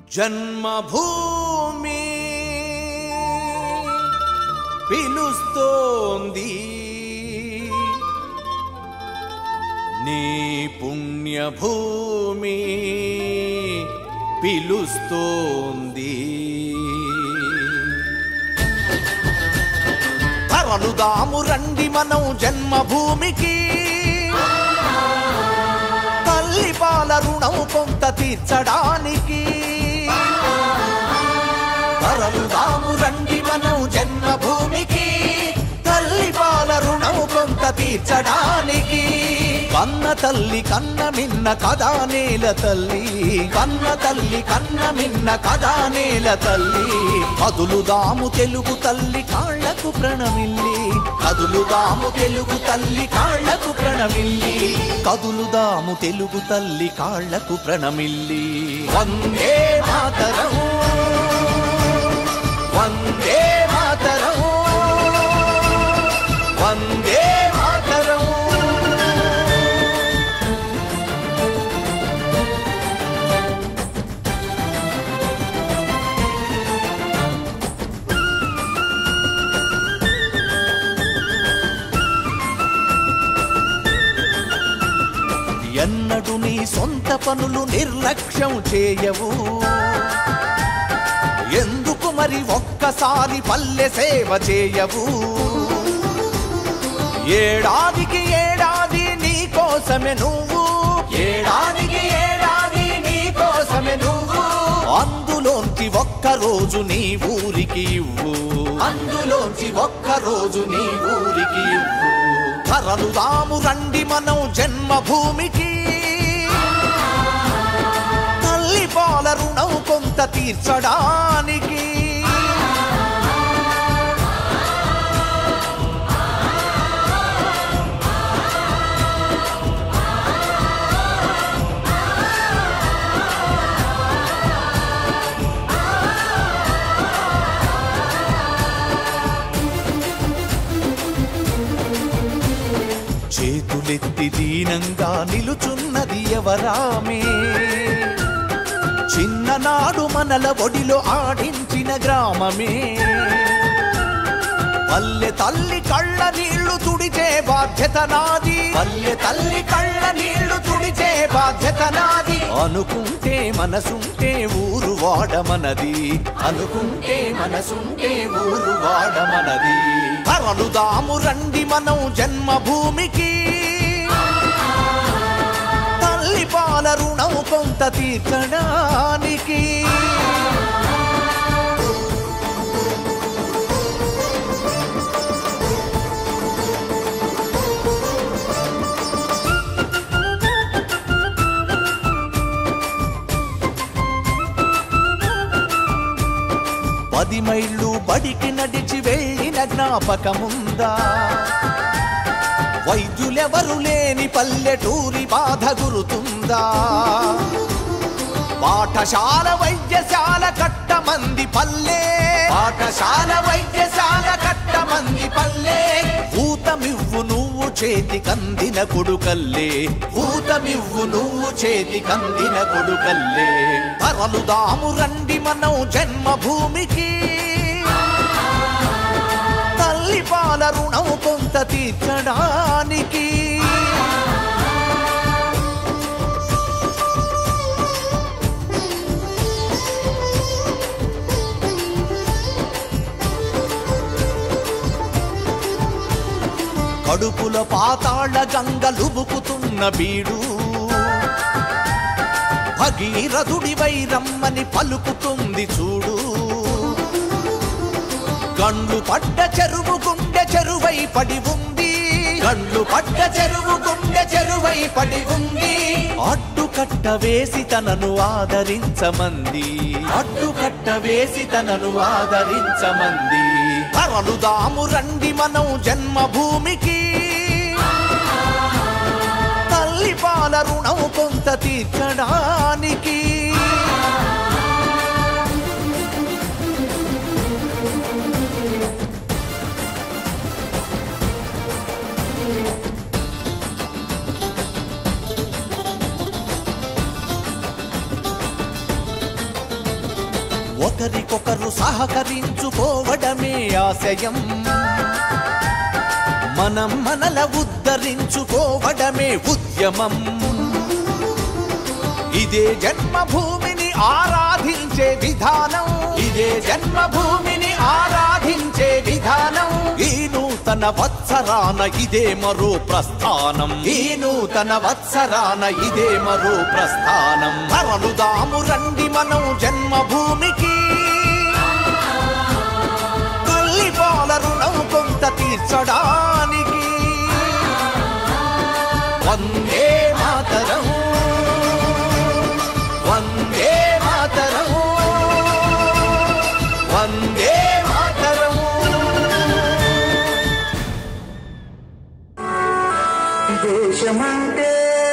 జన్మభూమి పిలుస్తోంది నీ పుణ్యభూమి పిలుస్తోంది తరలుదాము రండి మనం జన్మభూమికి తల్లి పాల రుణం కొంత తీర్చడానికి తరలుదాము రండి మనం జన్మభూమికి తల్లి పాల రుణం కొంత తీర్చడానికి కన్న తల్లి కన్న మిన్న కదా నేల తల్లి కన్న తల్లి కన్న మిన్న కదా నేల తల్లి కదులుదాము తెలుగు తల్లి కాళ్లకు ప్రణమిల్లి కదులుదాము తెలుగు తల్లి కాళ్లకు ప్రణమిల్లి కదులుదాము తెలుగు తల్లి కాళ్లకు ప్రణమిల్లి వందే మాతరం వందే మాతరం వందే మాతరం ఎన్నడు నీ సొంత పనులు నిర్లక్ష్యం చేయవు ఎందుకు మరి ఒక్కసారి పల్లె సేవ చేయవు ఏడాదికి ఏడాది నీ కోసమే నువ్వు ఏడాదికి ఏడాది నీ కోసమే నువ్వు అందులోంచి ఒక్క రోజు నీ ఊరికి ఇవ్వు అందులోంచి ఒక్క రోజు నీ ఊరికి ఇవ్వు తరలుదాము రండి మనం జన్మభూమికి తల్లి పాల రుణం కొంత తీర్చడానికి చేతులెత్తి దీనంగా నిలుచున్నది ఎవరామే చిన్ననాడు మనల ఒడిలో ఆడించిన గ్రామమే పల్లె తల్లి కళ్ళ నీళ్లు తుడిచే బాధ్యత నాది పల్లె తల్లి కళ్ళ నీళ్లు తుడిచే బాధ్యత నాది అనుకుంటే మనసుంటే ఊరు వాడమనది అనుకుంటే మనసుంటే ఊరు వాడమనది తరలుదాము రండి మనం జన్మభూమికి తల్లి పాల రుణం కొంత తీర్చడానికి పది మైళ్ళు బడికి నడిచి వెళ్ళిన జ్ఞాపకముందా వైద్యులెవరు లేని పల్లెటూరి బాధ గురుతుందా పాఠశాల వైద్యశాల కట్టమంది పల్లె పాఠశాల వైద్యశాల కట్టమంది పల్లె భూతమివ్వు నువ్వు చేతి కందిన కొడుకల్లే భూతమివ్వు నువ్వు చేతి కందిన కొడుకల్లే తరలుదాము రండి మనం జన్మభూమికి తల్లి పాల రుణం కొంత తీర్చడానికి కడుపుల పాతాళ గంగలుబుకుతున్న బీడు భగీరథుడి వైరమ్మని పలుకుతుంది చూడు గండ్లు పడ్డ చెరువు గుండె చెరువై పడి ఉంది గండ్లు పడ్డ చెరువు గుండె చెరువై పడి ఉంది అడ్డుకట్ట వేసి తనను ఆదరించమంది అడ్డుకట్ట వేసి తనను ఆదరించమంది తరలుదాము రండి మనం జన్మభూమికి తల్లి పాల రుణం కొంత తీర్చడానికి ఒకరికొకరు సహకరించుకోవడమే ఆశయం మనం మనల ఉద్ధరించుకోవడమే ఉద్యమం ఇదే జన్మభూమిని ఆరాధించే విధానం ఇదే జన్మభూమిని ఆరాధించే విధానం ఈ నూతన వత్సరాన ఇదే మరో ప్రస్థానం ఈ నూతన వత్సరాన ఇదే మరో ప్రస్థానం తరలుదాము రండి మనం జన్మభూమికి తల్లి పాల రుణం కొంత తీర్చడానికి వందే మాతరం వందే మాతరం వందే మాతరం దేశమంటే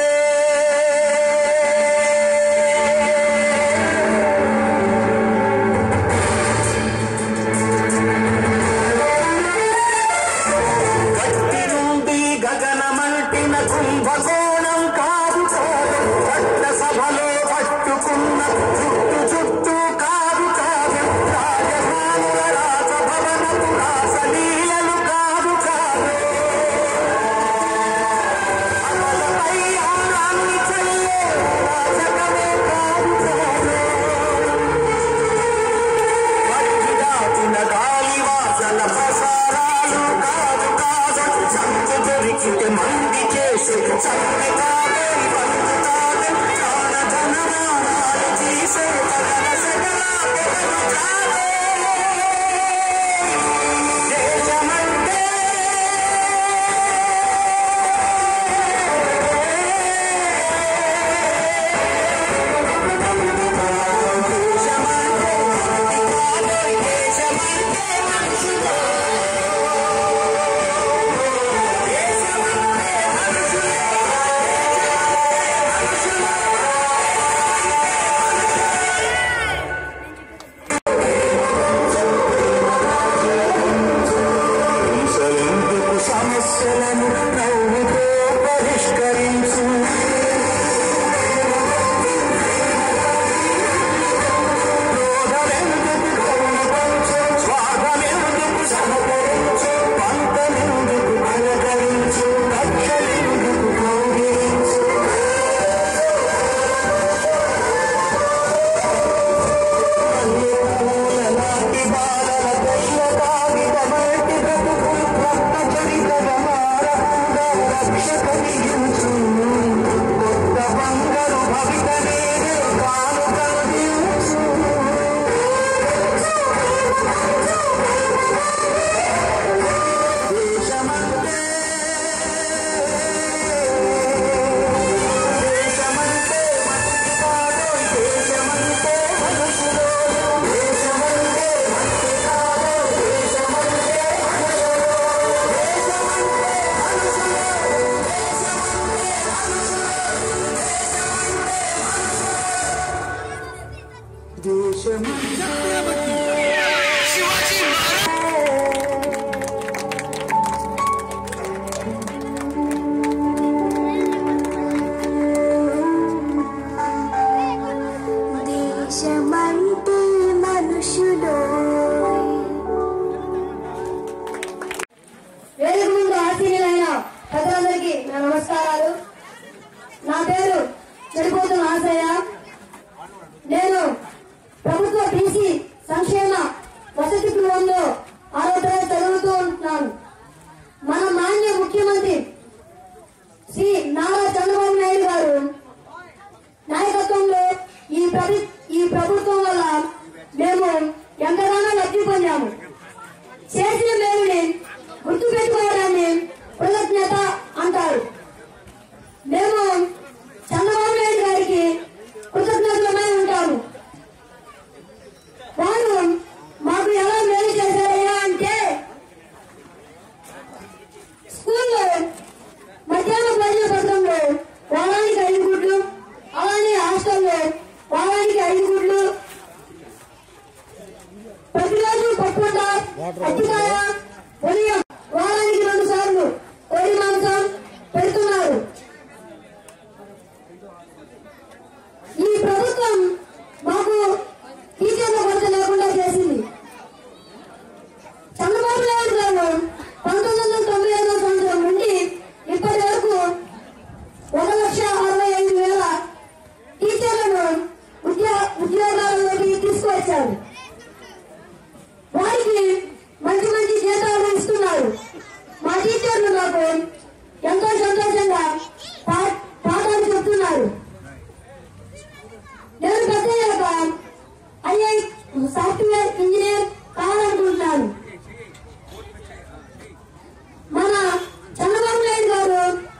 గట్టి నుండి గగనమంటిన కుంభకోణం కాదు కాదు పట్ట సభలో పట్టుకున్న చుట్టు చుట్టూ కాదు కాదు రాజధానుల రాజభవనపు రాసలీలలు కాదు కాదు అమలపై ఆనాన్ని చల్లే రాజకమే కాదు కాదు మట్టి దాటిన గాలి వాసన ప్రసారాలు కాదు కాదు సంతు దొరికితే మంది చేసే చల్లి కాదే బంధు కాదే ప్రాణ జనమానాలు తీసే కథల సకల తెగలు కాదే దేశమంటే సమస్యలకు సమస్యలను నవ్వుతో పరిష్కరించు క్రోధమెందుకు కరుణించు స్వార్థమెందుకు సహకరించు పంతమెందుకు పలకరించు కక్షలెందుకు కౌగిలించు నాటి బాలల దైవ కాగితమటి బ్రతుకులు రక్త చరితగ మారకుండా రక్ష కలిగించు కొత్త బంగారు భవిత నేనే కాను కలిగించు దేశమంటే దేశమంటే మట్టి కాదు దేశమంటే మనుషులు దేశమంటే మట్టి కాదు దేశమంటే దేశమంటే దేశమంటే మనుషులో వేదిక ముందు ఆశీనులైన పెద్దలందరికీ నా నమస్కారాలు నా పేరు చెడిపోతున్న ఆశయ నేను ప్రభుత్వ టీసీ సంక్షేమ వసతి గృహంలో ఆరో తరగతి చదువుతూ ఉంటున్నాను మన మాన్య ముఖ్యమంత్రి శ్రీ నారా చంద్రబాబు నాయుడు గారు నాయకత్వంలో ఈ ప్రభు ఈ ప్రభుత్వం వల్ల మేము ఎంతగానో లబ్ధి పొందాము చేసిన మేలుని గుర్తు పెట్టుకోవడాన్ని కృతజ్ఞత అంటారు మేము చంద్రబాబు నాయుడు గారికి కృతజ్ఞతలమై ఉంటాము వారు మాకు ఎలా మేలు చేశారయ్యా అంటే స్కూల్లో మధ్యాహ్న భోజన పథకంలో వారానికి ఐదు గుడ్లు అలానే హాస్టల్లో వారానికి ఐదు గుడ్లు ప్రతిరోజు పట్టుకుంట అట్టికాయ ఉదయం వారానికి రెండు సార్లు కోడి మాంసం పెడుతున్నారు ఈ ప్రభుత్వం మాకు టీచర్ల కొరత చేశారు వారికి మంచి మంచి జీతాలు ఇస్తున్నారు మా టీచర్లు నాకు ఎంతో సంతోషంగా పా- పాఠాలు చెప్తున్నారు నేను పెద్దయ్యాక ఐఐ సాఫ్ట్వేర్ ఇంజనీర్ కావాలనుకుంటున్నాను మన చంద్రబాబు నాయుడు గారు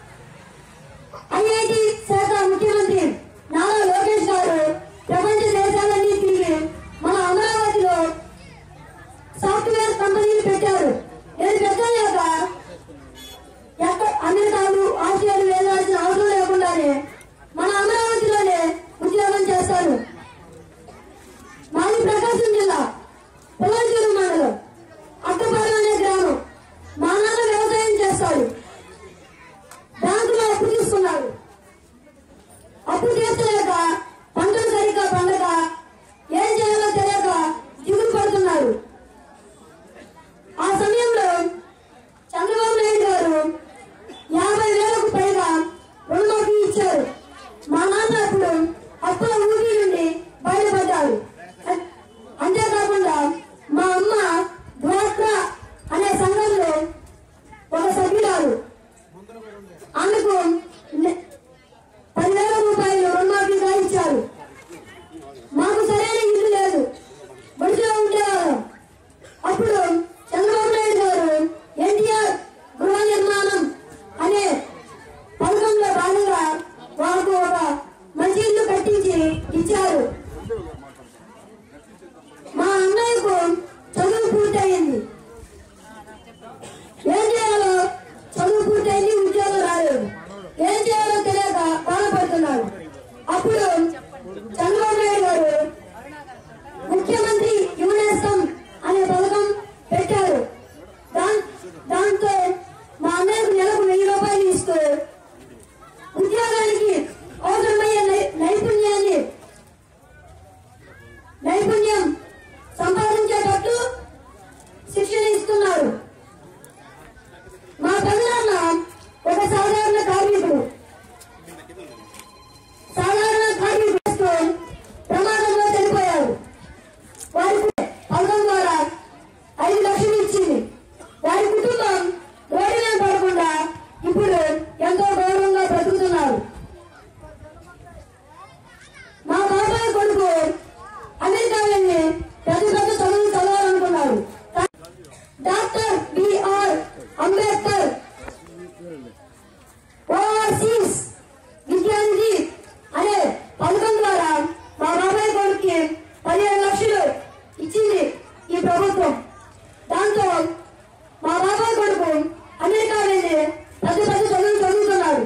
ఐఐటి శాఖ ముఖ్యమంత్రి నారా లోకేష్ గారు ప్రపంచ దేశాలన్నీ తిరిగి మన అమరావతిలో సాఫ్ట్వేర్ కంపెనీలు పెట్టారు నేను పెద్దయ్యాక ఎక్కడ అమెరికాలు ఆస్ట్రేలియాలు వెళ్ళాల్సిన అవసరం లేకుండానే మన అమరావతిలోనే ఉద్యోగం చేస్తారు మాది ప్రకాశం జిల్లా పొలంచూరు మండలం అక్కపాలెం అనే గ్రామం మా నాన్న వ్యవసాయం చేస్తాడు బ్యాంకులో అప్పు తీసుకున్నాడు అప్పు తీర్చలేక పంటలు సరిగ్గా పండగ ఏం చేయాలో తెలియక దిగులు పడుతున్నారు ఆ సమయంలో చంద్రబాబు నాయుడు గారు యాభై వేలకు పైగా రుణమాఫీ ఇచ్చారు మా నాన్న అప్పుడు అప్పుల ఊపి నుండి బయటపడ్డారు అ- అంతేకాకుండా మా అమ్మ డ్వాక్రా అనే సంఘంలో ఒక సభ్యురాలు ఆమెకు నె- పదివేల రూపాయలు రుణమాఫీగా ఇచ్చారు మాకు సరైన ఇల్లు లేదు బడిలో ఉండేవాళ్ళం అప్పుడు చంద్రబాబు నాయుడు గారు ఎన్టీఆర్ గృహ నిర్మాణం అనే పథకంలో భాగంగా మాకు ఒక మంచి ఇల్లు కట్టించి ఇచ్చారు మా అన్నయ్యకు చదువు పూర్తయింది ఏం చేయాలో చదువు పూర్తయింది ఉద్యోగం రాలేదు ఏం చేయాలో తెలియక బాధపడుతున్నాడు అప్పుడు చంద్రబాబు నాయుడు గారు ముఖ్యమంత్రి యువనేస్తం అనే పథకం పెట్టారు దాన్- దాంతో మా అన్నయ్యకు నెలకు వెయ్యి రూపాయలు ఇస్తూ ఉద్యోగానికి అవసరమయ్యే నై- నైపుణ్యాన్ని నైపుణ్యం సంపాదించేటట్టు శిక్షణ ఇస్తున్నారు మా పెదనాన్న ఒక సాధారణ కార్మికుడు సాధారణ కార్మికుడు ప్రమాదంలో చనిపోయారు వారికి పథకం ద్వారా ఐదు లక్షలు ఇచ్చింది వారి కుటుంబం రోడ్డు మీద పడకుండా ఇప్పుడు ఎంతో గౌరవంగా బ్రతుకుతున్నారు మా బాబాయ్ కొడుకు అమెరికా వెళ్ళి పెద్ద పెద్ద చదువులు చదవాలనుకున్నారు డాక్టర్ బిఆర్ అంబేద్కర్ ఓవర్సీస్ విద్యానిధి అనే పథకం ద్వారా మా బాబాయ్ కొడుకుకి పదిహేను లక్షలు ఇచ్చింది ఈ ప్రభుత్వం దాంతో మా బాబాయ్ కొడుకు అమెరికా వెళ్ళి పెద్ద పెద్ద చదువులు చదువుతున్నాడు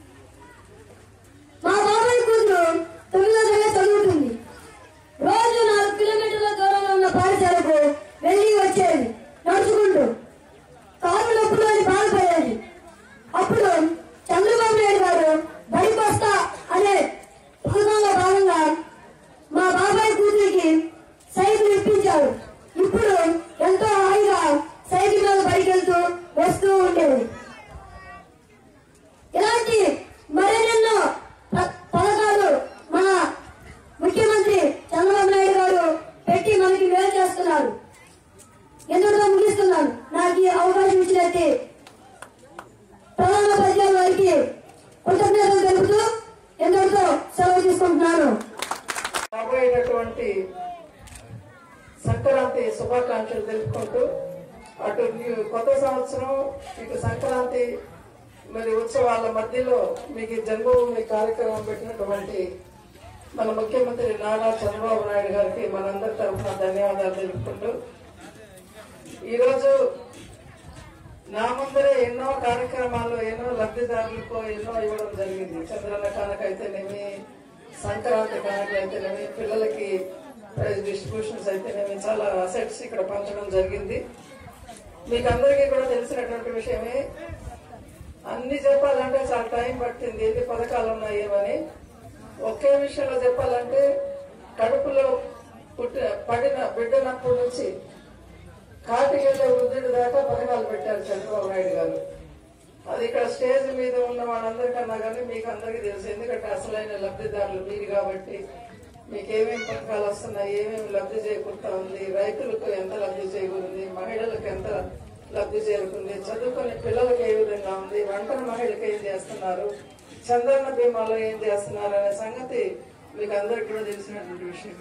మా బాబాయ్ కూతురు తొమ్మిదో తరగతి చదువుతుంది రోజు నాలుగు కిలోమీటర్ల దూరంలో ఉన్న పాఠశాలకు వెళ్ళి వచ్చేది నడుచుకుంటూ కారు నొప్పులు అని బాధపడేది అప్పుడు చంద్రబాబు నాయుడు గారు బడికి వస్తా అనే పథకంలో భాగంగా మా బాబాయ్ కూతురికి సైకిల్ ఇప్పించారు ఇప్పుడు ఎంతో హాయిగా సైకిల్ మీద బడికి వెళ్తూ వస్తూ ఉండేది ఇలాంటి మరెన్నెన్నో ప- పథకాలు మన ముఖ్యమంత్రి చంద్రబాబు నాయుడు గారు పెట్టి మనకి మేలు చేస్తున్నారు ఎందుకు ముగిస్తున్నాను నాకు ఈ అవకాశం ఇచ్చినట్టు ప్రధాన పద్యాల వారికి కృతజ్ఞతలు తెలుపుతూ ఎందరితో సెలవు తీసుకుంటున్నాను రాబోయేటటువంటి సంక్రాంతి శుభాకాంక్షలు తెలుపుకుంటూ అటు న్యూ- కొత్త సంవత్సరం ఇటు సంక్రాంతి మరి ఉత్సవాల మధ్యలో మీకు ఈ జన్మభూమి కార్యక్రమం పెట్టినటువంటి మన ముఖ్యమంత్రి నారా చంద్రబాబు నాయుడు గారికి మనందరి తరఫున ధన్యవాదాలు తెలుపుకుంటూ ఈరోజు నా ముందరే ఎన్నో కార్యక్రమాలు ఎన్నో లబ్ధిదారులకు ఎన్నో ఇవ్వడం జరిగింది చంద్రన్న కానుక అయితేనేమి సంక్రాంతి కానుక అయితేనేమి పిల్లలకి ప్రైజ్ డిస్ట్రిబ్యూషన్స్ అయితేనేమి చాలా అసెట్స్ ఇక్కడ పంచడం జరిగింది మీకు అందరికీ కూడా తెలిసినటువంటి విషయమే అన్ని చెప్పాలంటే చాలా టైం పట్టింది ఎన్ని పథకాలు ఉన్నాయి ఏమని ఒకే విషయంలో చెప్పాలంటే కడుపులో పుట్టిన పడిన బిడ్డనప్పటి నుంచి కాటికెళ్ళే వృద్ధుడి దాకా పథకాలు పెట్టారు చంద్రబాబు నాయుడు గారు అది ఇక్కడ స్టేజ్ మీద ఉన్న వాళ్ళందరికన్నా కానీ మీకు అందరికీ తెలుసు ఎందుకంటే అసలైన లబ్ధిదారులు మీరు కాబట్టి మీకు ఏమేమి పథకాలు వస్తున్నాయి ఏమేమి లబ్ధి చేకూరుతా ఉంది రైతులకు ఎంత లబ్ధి చేకూరింది మహిళలకు ఎంత లబ్ధి చేరుకుంది చదువుకునే పిల్లలకు ఏ విధంగా ఉంది ఒంటరి మహిళలకు ఏం చేస్తున్నారు చంద్రన్న బీమాలో ఏం చేస్తున్నారు అనే సంగతి మీకు అందరికి కూడా తెలిసినటువంటి విషయం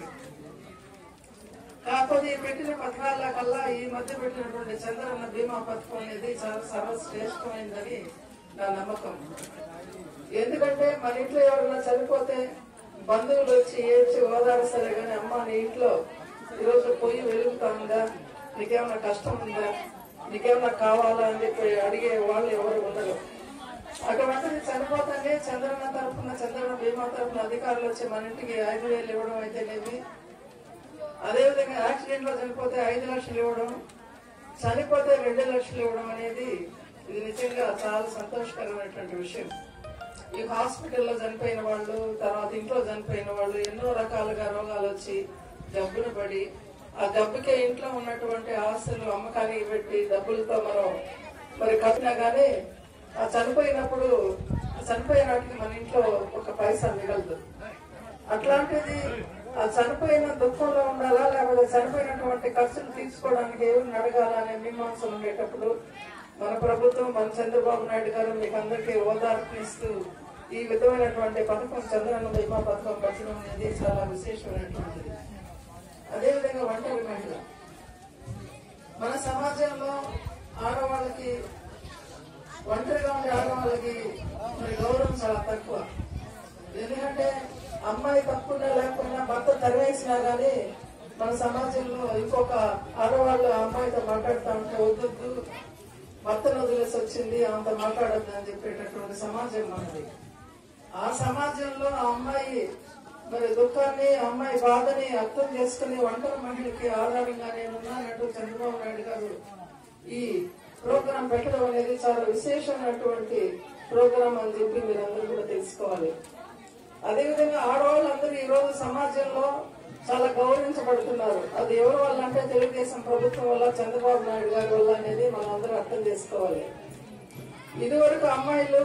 కాకపోతే ఈ పెట్టిన పథకాల కల్లా ఈ మధ్య పెట్టినటువంటి చంద్రన్న బీమా పథకం అనేది చాలా సర్వశ్రేష్టమైందని నా నమ్మకం ఎందుకంటే మన ఇంట్లో ఎవరైనా చనిపోతే బంధువులు వచ్చి ఏడ్చి ఓదారుస్తారు కానీ అమ్మ నీ ఇంట్లో ఈరోజు పొయ్యి వెలుగుతా ఉందా నీకేమైనా కష్టం ఉందా నీకేమైనా కావాలా అని చెప్పి అడిగే వాళ్ళు ఎవరు ఉండరు అటువంటిది చనిపోతానే చంద్రన్న తరఫున చంద్రన్న బీమా తరఫున అధికారులు వచ్చి మన ఇంటికి ఐదు వేలు ఇవ్వడం అయితేనేమి అదేవిధంగా యాక్సిడెంట్ లో చనిపోతే ఐదు లక్షలు ఇవ్వడం చనిపోతే రెండు లక్షలు ఇవ్వడం అనేది ఇది నిజంగా చాలా సంతోషకరమైనటువంటి విషయం ఈ హాస్పిటల్లో చనిపోయిన వాళ్ళు తర్వాత ఇంట్లో చనిపోయిన వాళ్ళు ఎన్నో రకాలుగా రోగాలు వచ్చి జబ్బును పడి ఆ జబ్బుకే ఇంట్లో ఉన్నటువంటి ఆస్తులు అమ్మకానికి పెట్టి డబ్బులతో మనం మరి కట్టినా గానీ ఆ చనిపోయినప్పుడు ఆ చనిపోయినాటికి మన ఇంట్లో ఒక పైసా మిగలదు అట్లాంటిది ఆ చనిపోయిన దుఃఖంలో ఉండాలా లేకపోతే చనిపోయినటువంటి ఖర్చులు తీసుకోవడానికి ఏమి అడగాల అనే మీమాంసలు ఉండేటప్పుడు మన ప్రభుత్వం మన చంద్రబాబు నాయుడు గారు మీకు అందరికీ ఓదార్పునిస్తూ ఈ విధమైనటువంటి పథకం చంద్రన్న బీమా పథకం పెట్టడం అనేది చాలా విశేషమైనటువంటిది అదేవిధంగా ఒంటరి మహిళ మన సమాజంలో ఆడవాళ్ళకి ఒంటరిగా ఉండే ఆడవాళ్ళకి మరి గౌరవం చాలా తక్కువ ఎందుకంటే అమ్మాయి తప్పున్నా లేకపోయినా భర్త తరివేసినా గానీ మన సమాజంలో ఇంకొక ఆడవాళ్ళు ఆ అమ్మాయితో మాట్లాడుతూ ఉంటే వద్దొద్దు భర్తను వదిలేసి వచ్చింది ఆమెతో మాట్లాడద్దు అని చెప్పేటటువంటి సమాజం మనది ఆ సమాజంలో ఆ అమ్మాయి మరి దుఃఖాన్ని ఆ అమ్మాయి బాధని అర్థం చేసుకుని ఒంటరి మహిళకి ఆధారంగా నేనున్నానంటూ చంద్రబాబు నాయుడు గారు ఈ ప్రోగ్రాం పెట్టడం అనేది చాలా విశేషమైనటువంటి ప్రోగ్రాం అని చెప్పి మీరందరూ కూడా తెలుసుకోవాలి అదేవిధంగా ఆడవాళ్ళందరూ ఈ రోజు సమాజంలో చాలా గౌరవించబడుతున్నారు అది ఎవరి వల్ల అంటే తెలుగుదేశం ప్రభుత్వం వల్ల చంద్రబాబు నాయుడు గారి వల్ల అనేది మనం అందరూ అర్థం చేసుకోవాలి ఇదివరకు అమ్మాయిలు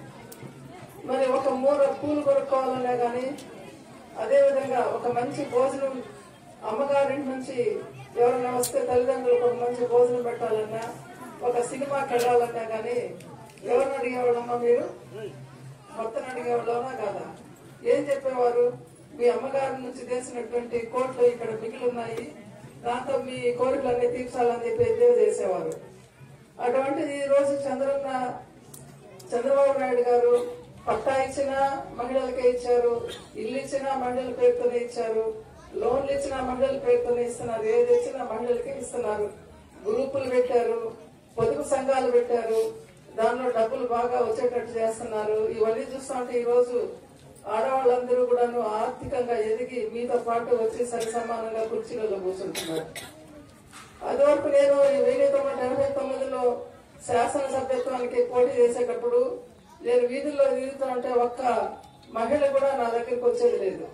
మరి ఒక మూర పూలు కొనుక్కోవాలన్నా గానీ అదే విధంగా ఒక మంచి భోజనం అమ్మగారింటి నుంచి ఎవరైనా వస్తే తల్లిదండ్రులకు ఒక మంచి భోజనం పెట్టాలన్నా ఒక సినిమాకి వెళ్ళాలన్నా గానీ ఎవరిని అడిగేవాళ్ళమ్మా మీరు మొత్తం అడిగేవాళ్ళనా కాదా ఏం చెప్పేవారు మీ అమ్మగారి నుంచి చేసినటువంటి కోట్లు ఇక్కడ మిగిలి ఉన్నాయి దాంతో మీ కోరికలన్నీ తీర్చాలని చెప్పి ఎద్దేవా చేసేవారు అటువంటిది ఈ రోజు చంద్రన్న చంద్రబాబు నాయుడు గారు పట్టా ఇచ్చిన మహిళలకే ఇచ్చారు ఇల్లు ఇచ్చిన మహిళల పేరుతోనే ఇచ్చారు లోన్లు ఇచ్చిన మహిళల పేరుతోనే ఇస్తున్నారు ఏది ఇచ్చినా మహిళలకే ఇస్తున్నారు గ్రూపులు పెట్టారు పొదుపు సంఘాలు పెట్టారు దానిలో డబ్బులు బాగా వచ్చేటట్టు చేస్తున్నారు ఇవన్నీ చూస్తా ఉంటే ఈ రోజు ఆడవాళ్ళందరూ కూడాను ఆర్థికంగా ఎదిగి మీతో పాటు వచ్చి సరి సమానంగా కుర్చీలలో కూర్చుంటున్నారు అది వరకు నేను ఈ వెయ్యి తొమ్మిది ఎనభై తొమ్మిదిలో శాసనసభ్యత్వానికి పోటీ చేసేటప్పుడు నేను వీధుల్లో తిరుగుతూ ఉంటే ఒక్క మహిళ కూడా నా దగ్గరికి వచ్చేది లేదు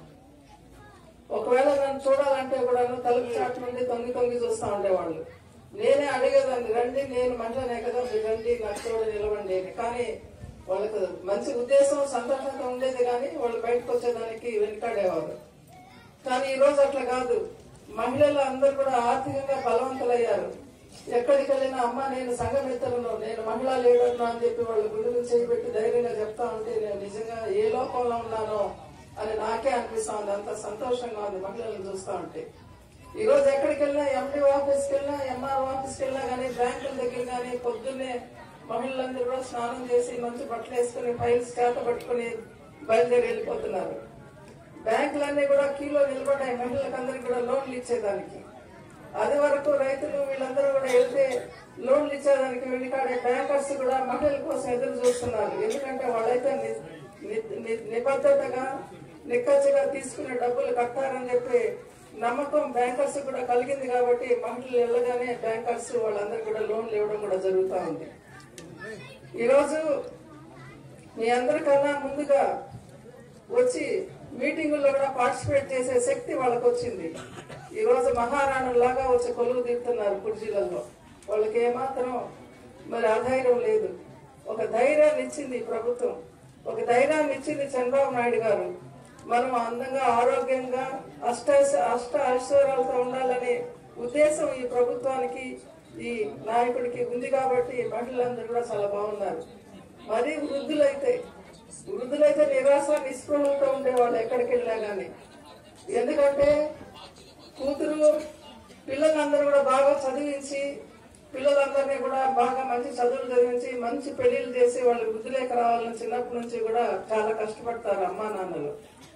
ఒకవేళ నన్ను చూడాలంటే కూడా తలుపు చాటు నుండి తొంగి తొంగి చూస్తా ఉండేవాళ్ళు నేనే అడిగేదాన్ని రండి నేను మహిళనే కదా మీరు రండి నాకు చూడ నిలవండి అని కానీ వాళ్ళకు మంచి ఉద్దేశం సంతోషంగా ఉండేది కానీ వాళ్ళు బయటకు వచ్చేదానికి వెనుకాడేవారు కానీ ఈ రోజు అట్లా కాదు మహిళలు అందరూ కూడా ఆర్థికంగా బలవంతులయ్యారు ఎక్కడికి వెళ్ళినా అమ్మ నేను సంఘమిత్రులను నేను మహిళా లీడర్ను అని చెప్పి వాళ్ళు గుండెలు చేయబెట్టి ధైర్యంగా చెప్తా ఉంటే నేను నిజంగా ఏ లోకంలో ఉన్నానో అని నాకే అనిపిస్తా ఉంది అంత సంతోషంగా ఉంది మహిళలను చూస్తా ఉంటే ఈ రోజు ఎక్కడికి వెళ్ళినా ఎండి ఆఫీస్కి వెళ్ళినా ఎంఆర్ ఆఫీస్కి వెళ్ళినా కానీ బ్యాంకుల దగ్గర కానీ పొద్దున్నే మహిళలందరూ కూడా స్నానం చేసి మంచి బట్టలు వేసుకుని ఫైల్స్ చేత పట్టుకుని బయలుదేరి వెళ్ళిపోతున్నారు బ్యాంకులన్నీ కూడా క్యూలో నిలబడ్డాయి మహిళలకు అందరికి కూడా లోన్లు ఇచ్చేదానికి అది వరకు రైతులు వీళ్ళందరూ కూడా వెళ్తే లోన్లు ఇచ్చేదానికి వెనుకాడే బ్యాంకర్స్ కూడా మహిళల కోసం ఎదురు చూస్తున్నారు ఎందుకంటే వాళ్ళైతే ని- ని- ని- నిబద్ధతగా నిక్కచ్చిగా తీసుకునే డబ్బులు కట్టారని చెప్పి నమ్మకం బ్యాంకర్స్ కూడా కలిగింది కాబట్టి మహిళలు వెళ్ళగానే బ్యాంకర్స్ వాళ్ళందరూ కూడా లోన్లు ఇవ్వడం కూడా జరుగుతూ ఉంది ఈరోజు మీ అందరికన్నా ముందుగా వచ్చి మీటింగుల్లో కూడా పార్టిసిపేట్ చేసే శక్తి వాళ్ళకి వచ్చింది ఈ రోజు మహారాణులాగా వచ్చి కొలువు తీరుతున్నారు కుర్చీలలో వాళ్ళకి ఏమాత్రం మరి అధైర్యం లేదు ఒక ధైర్యాన్ని ఇచ్చింది ఈ ప్రభుత్వం ఒక ధైర్యాన్ని ఇచ్చింది చంద్రబాబు నాయుడు గారు మనం అందంగా ఆరోగ్యంగా అష్ట అష్ట ఐశ్వర్యాలతో ఉండాలనే ఉద్దేశం ఈ ప్రభుత్వానికి ఈ నాయకుడికి ఉంది కాబట్టి మహిళలందరూ కూడా చాలా బాగున్నారు మరీ వృద్ధులైతే వృద్ధులైతే నిరాశ నిస్పృహలతో ఉండేవాళ్ళు ఎక్కడికి వెళ్ళినా కానీ ఎందుకంటే కూతురు పిల్లలందరూ కూడా బాగా చదివించి పిల్లలందరినీ కూడా బాగా మంచి చదువులు చదివించి మంచి పెళ్లిళ్ళు చేసి వాళ్ళు వృద్ధిలోకి రావాలని చిన్నప్పటి నుంచి కూడా చాలా కష్టపడతారు అమ్మా నాన్నలు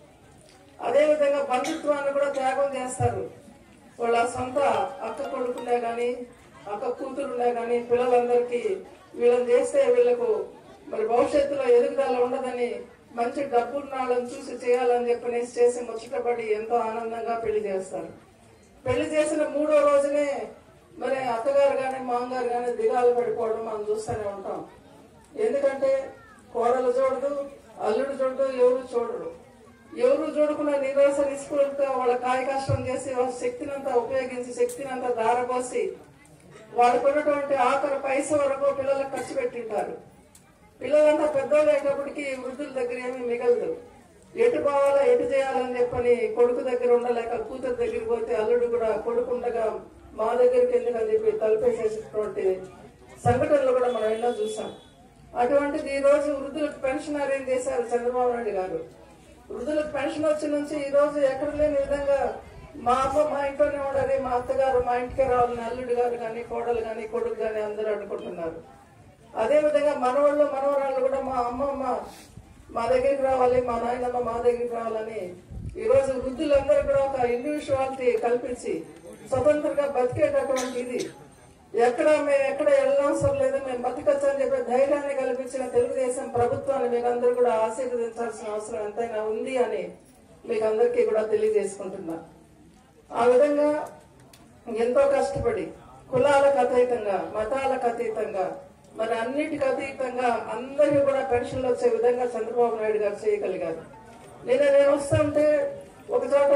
అదే విధంగా బంధుత్వాన్ని కూడా త్యాగం చేస్తారు వాళ్ళ సొంత అక్క కొడుకునే గాని అక్క కూతురునే గాని పిల్లలందరికీ వీళ్ళని చేస్తే వీళ్ళకు మరి భవిష్యత్తులో ఎదుగుదల ఉండదని మంచి డబ్బున్న వాళ్ళని చూసి చేయాలని చెప్పనేసి చేసి ముచ్చటపడి ఎంతో ఆనందంగా పెళ్లి చేస్తారు పెళ్లి చేసిన మూడో రోజునే మరి అత్తగారు గాని మామగారు గాని దిగాలు పడిపోవడం మనం చూస్తూనే ఉంటాం ఎందుకంటే కోడలు చూడదు అల్లుడు చూడదు ఎవరు చూడరు ఎవరు చూడకుండా నిరాశ నిస్పృహతో వాళ్ళ కాయ కష్టం చేసి వాళ్ళ శక్తిని అంతా ఉపయోగించి శక్తిని అంతా దారపోసి వాళ్ళకు ఉన్నటువంటి ఆఖరి పైస వరకు పిల్లలకు ఖర్చు పెట్టింటారు పిల్లలంతా పెద్దోళ్ళు అయ్యేటప్పటికి వృద్ధుల దగ్గర ఏమీ మిగలదు ఎటు పోవాలా ఎటు చేయాలని చెప్పని కొడుకు దగ్గర ఉండలేక కూతురు దగ్గరికి పోతే అల్లుడు కూడా కొడుకు ఉండగా మా దగ్గరికి ఎందుకని చెప్పి తలుపేసేసినటువంటి సంఘటనలు కూడా మనం ఎన్నో చూసాం అటువంటిది ఈ రోజు వృద్ధులకు పెన్షన్ అరేంజ్ చేశారు చంద్రబాబు నాయుడు గారు వృద్ధులకు పెన్షన్ వచ్చి నుంచి ఈ రోజు ఎక్కడ లేని విధంగా మా అమ్మ మా ఇంట్లోనే ఉండాలి మా అత్తగారు మా ఇంటికి రావాలని అల్లుడు గారు కానీ కోడలు కానీ కొడుకు కానీ అందరూ అనుకుంటున్నారు అదే విధంగా మనవాళ్ళు మనవరాళ్ళు కూడా మా అమ్మమ్మ మా దగ్గరికి రావాలి మా నాయనమ్మ మా దగ్గరికి రావాలని ఈ రోజు వృద్ధులందరూ కూడా ఒక ఇండివిజువాలిటీ కల్పించి స్వతంత్రంగా బతికేటటువంటి ఇది ఎక్కడ మేము ఎక్కడ వెళ్ళనవసరం లేదు మేము బతికొచ్చు అని చెప్పి ధైర్యాన్ని కల్పించిన తెలుగుదేశం ప్రభుత్వాన్ని మీకు అందరూ కూడా ఆశీర్వదించాల్సిన అవసరం ఎంతైనా ఉంది అని మీకు అందరికీ కూడా తెలియజేసుకుంటున్నా ఆ విధంగా ఎంతో కష్టపడి కులాలకు అతీతంగా మతాలకు అతీతంగా మరి అన్నిటికి అతీతంగా అందరికీ కూడా పెన్షన్లు వచ్చే విధంగా చంద్రబాబు నాయుడు గారు చేయగలిగారు నిన్న నేను వస్తుంటే ఒక చోట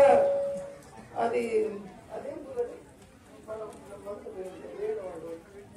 అది అదేం ఊరది? మనం మొదలు వేరేవాడు.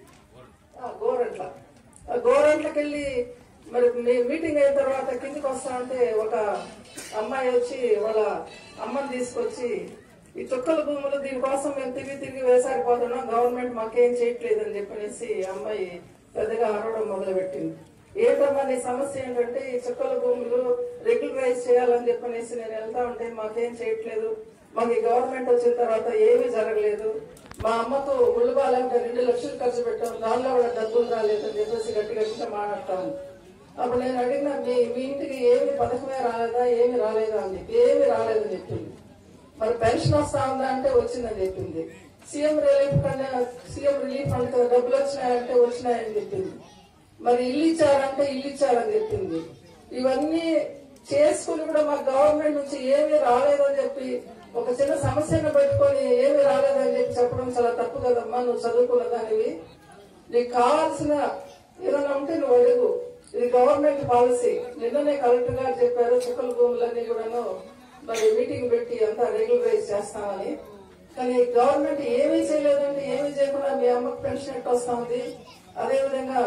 ఆ, గోరంట్ల ఆ గోరంట్లకి వెళ్ళి మరి మీ- మీటింగ్ అయిన తర్వాత కిందికి వస్తా ఉంటే ఒక అమ్మాయి వచ్చి వాళ్ళ అమ్మని తీసుకొచ్చి ఈ చుక్కల భూములు దీనికోసం మేము తిరిగి తిరిగి వేసారిపోతున్నాం గవర్నమెంట్ మాకేం చేయట్లేదు అని చెప్పనేసి అమ్మాయి పెద్దగా అరవడం మొదలు పెట్టింది ఏంటమ్మా నీ సమస్య ఏంటంటే ఈ చుక్కల భూములు రెగ్యులరైజ్ చేయాలని చెప్పనేసి నేను వెళ్తా ఉంటే మాకేం చేయట్లేదు మాకు ఈ గవర్నమెంట్ వచ్చిన తర్వాత ఏమీ జరగలేదు మా అమ్మకు ఒళ్ళు బాగాలంటే రెండు లక్షలు ఖర్చు పెట్టాం దానిలో కూడా డబ్బులు రాలేదు అని చెప్పేసి గట్టి గట్టిగా మాట్లాడతాను అప్పుడు నేను అడిగిన మీ మీ ఇంటికి ఏమి పథకమే రాలేదా ఏమి రాలేదా అని చెప్పి ఏమి రాలేదని చెప్పింది మరి పెన్షన్ వస్తా ఉందా అంటే వచ్చిందని చెప్పింది సీఎం రిలీఫ్ కన్నా సీఎం రిలీఫ్ ఫండ్ కింద డబ్బులు వచ్చినాయంటే వచ్చినాయని చెప్పింది మరి ఇల్లు ఇచ్చారంటే ఇల్లు ఇచ్చారని చెప్పింది ఇవన్నీ చేసుకుని కూడా మా గవర్నమెంట్ నుంచి ఏమీ రాలేదని చెప్పి ఒక చిన్న సమస్యను పెట్టుకొని ఏమీ రాలేదని చెప్పి చెప్పడం చాలా తప్పు కదమ్మా నువ్వు చదువుకున్న దానివి నీకు కావాల్సిన ఏదైనా ఉంటే నువ్వు అడుగు ఇది గవర్నమెంట్ పాలసీ నిన్ననే కలెక్టర్ గారు చెప్పారు చుక్కల భూములన్నీ కూడాను మరి మీటింగ్ పెట్టి అంతా రెగ్యులరైజ్ చేస్తామని కానీ గవర్నమెంట్ ఏమీ చేయలేదంటే ఏమీ చేయకుండా మీ అమ్మకు పెన్షన్ ఎట్లా వస్తా ఉంది అదేవిధంగా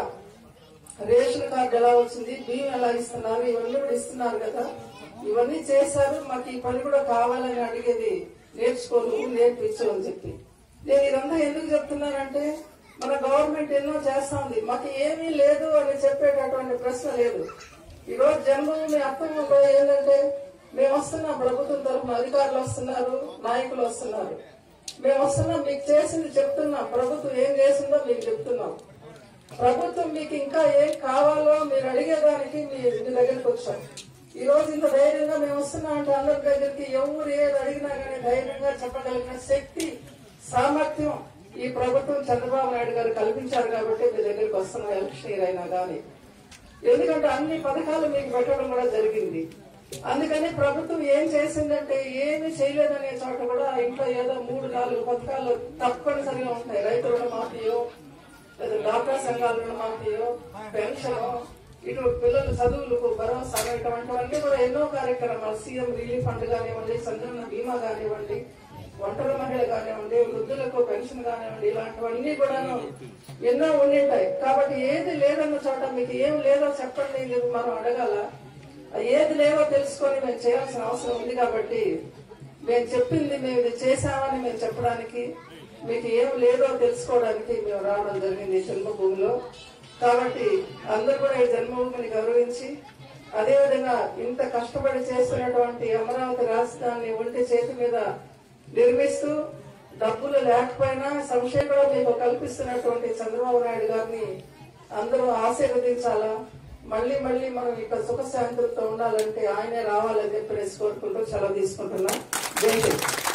రేషన్ కార్డు ఎలా వచ్చింది బియ్యం ఎలా ఇస్తున్నారు ఇవన్నీ కూడా ఇస్తున్నారు కదా ఇవన్నీ చేశారు మాకు ఈ పని కూడా కావాలని అడిగేది నేర్చుకో నువ్వు నేర్పించు అని చెప్పి నేను ఇదంతా ఎందుకు చెప్తున్నానంటే మన గవర్నమెంట్ ఎన్నో చేస్తా ఉంది మాకు ఏమీ లేదు అని చెప్పేటటువంటి ప్రశ్న లేదు ఈ రోజు జన్మభూమి అర్థంలో ఏంటంటే మేము వస్తున్నాం ప్రభుత్వం తరఫున అధికారులు వస్తున్నారు నాయకులు వస్తున్నారు మేము వస్తున్నాం మీకు చేసింది చెప్తున్నాం ప్రభుత్వం ఏం చేసిందో మీకు చెప్తున్నాం ప్రభుత్వం మీకు ఇంకా ఏం కావాలో మీరు అడిగేదానికి మీ మీ దగ్గరికి వచ్చాం ఈ రోజు ఇంత ధైర్యంగా మేము వస్తున్నాం అంటే అందరి దగ్గరికి ఎవరు ఏది అడిగినా కానీ ధైర్యంగా చెప్పగలిగిన శక్తి సామర్థ్యం ఈ ప్రభుత్వం చంద్రబాబు నాయుడు గారు కల్పించారు కాబట్టి మీ దగ్గరికి వస్తున్నాం ఎలక్షన్ ఇయర్ అయినా కానీ ఎందుకంటే అన్ని పథకాలు మీకు పెట్టడం కూడా జరిగింది అందుకని ప్రభుత్వం ఏం చేసిందంటే ఏమి చేయలేదనే చోట కూడా ఇంట్లో ఏదో మూడు నాలుగు పథకాలు తప్పనిసరిగా ఉంటాయి రైతు రుణమాఫీయో లేదా డాక్టర్ సంఘాల రుణమాఫీయో పెన్షన్ ఇటు పిల్లల చదువులకు భరోసా ఇటువంటివన్నీ కూడా ఎన్నో కార్యక్రమాలు సీఎం రిలీఫ్ ఫండ్ కానివ్వండి సంజీవన బీమా కానివ్వండి ఒంటరి మహిళ కానివ్వండి వృద్ధులకు పెన్షన్ కానివ్వండి ఇలాంటివన్నీ కూడాను ఎన్నో ఉండింటాయి కాబట్టి ఏది లేదన్న చోట మీకు ఏం లేదో చెప్పండి అని చెప్పి మనం అడగాల ఏది లేవో తెలుసుకొని మేము చేయాల్సిన అవసరం ఉంది కాబట్టి మేము చెప్పింది మేము ఇది చేశామని మేము చెప్పడానికి మీకు ఏం లేదో తెలుసుకోవడానికి మేము రావడం జరిగింది ఈ జన్మభూమిలో కాబట్టి అందరూ కూడా ఈ జన్మభూమిని గౌరవించి అదేవిధంగా ఇంత కష్టపడి చేస్తున్నటువంటి అమరావతి రాజధానిని ఒంటి చేతి మీద నిర్మిస్తూ డబ్బులు లేకపోయినా సంశయం కూడా మీకు కల్పిస్తున్నటువంటి చంద్రబాబు నాయుడు గారిని అందరూ ఆశీర్వదించాలా మళ్ళీ మళ్ళీ మనం ఇక్కడ సుఖశాంతులతో ఉండాలంటే ఆయనే రావాలని చెప్పేసి కోరుకుంటూ సెలవు తీసుకుంటున్నా జై హింద్